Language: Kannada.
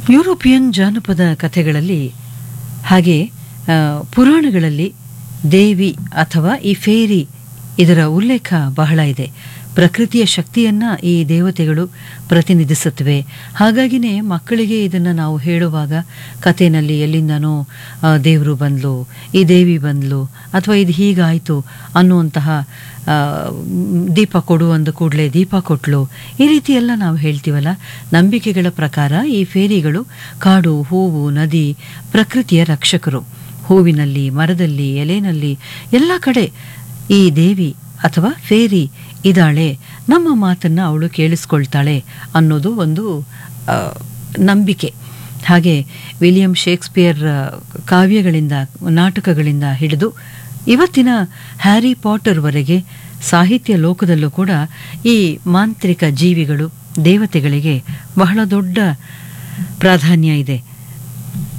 ಯುರೋಪಿಯನ್ ಜಾನಪದ ಕಥೆಗಳಲ್ಲಿ ಹಾಗೆ ಆ, ಪುರಾಣಗಳಲ್ಲಿ ದೇವಿ ಅಥವಾ ಈ ಫೇರಿ ಇದರ ಉಲ್ಲೇಖ ಬಹಳ ಇದೆ ಪ್ರಕೃತಿಯ ಶಕ್ತಿಯನ್ನ ಈ ದೇವತೆಗಳು ಪ್ರತಿನಿಧಿಸುತ್ತವೆ ಹಾಗಾಗಿನೇ ಮಕ್ಕಳಿಗೆ ಇದನ್ನು ನಾವು ಹೇಳುವಾಗ ಕಥೆನಲ್ಲಿ ಎಲ್ಲಿಂದನೋ ದೇವರು ಬಂದ್ಲು ಈ ದೇವಿ ಬಂದ್ಲು ಅಥವಾ ಇದು ಹೀಗಾಯಿತು ಅನ್ನುವಂತಹ ಆ, ಮ್, ದೀಪ ಕೊಡು ಅಂದ ಕೂಡಲೇ ದೀಪ ಕೊಟ್ಲು ಈ ರೀತಿ ಎಲ್ಲ ನಾವು ಹೇಳ್ತೀವಲ್ಲ ನಂಬಿಕೆಗಳ ಪ್ರಕಾರ ಈ ಫೇರಿಗಳು ಕಾಡು ಹೂವು ನದಿ ಪ್ರಕೃತಿಯ ರಕ್ಷಕರು ಹೂವಿನಲ್ಲಿ ಮರದಲ್ಲಿ ಎಲೆನಲ್ಲಿ ಎಲ್ಲ ಕಡೆ ಈ ದೇವಿ ಅಥವಾ ಫೇರಿ ಇದ್ದಾಳೆ ನಮ್ಮ ಮಾತನ್ನ ಅವಳು ಕೇಳಿಸ್ಕೊಳ್ತಾಳೆ ಅನ್ನೋದು ಒಂದು ಆ, ನಂಬಿಕೆ ಹಾಗೆ ವಿಲಿಯಂ ಶೇಕ್ಸ್ಪಿಯರ್ ಆ, ಕಾವ್ಯಗಳಿಂದ ನಾಟಕಗಳಿಂದ ಹಿಡಿದು ಇವತ್ತಿನ ಹ್ಯಾರಿ ಪಾಟರ್ವರೆಗೆ ಸಾಹಿತ್ಯ ಲೋಕದಲ್ಲೂ ಕೂಡ ಈ ಮಾಂತ್ರಿಕ ಜೀವಿಗಳು ದೇವತೆಗಳಿಗೆ ಬಹಳ ದೊಡ್ಡ ಪ್ರಾಧಾನ್ಯ ಇದೆ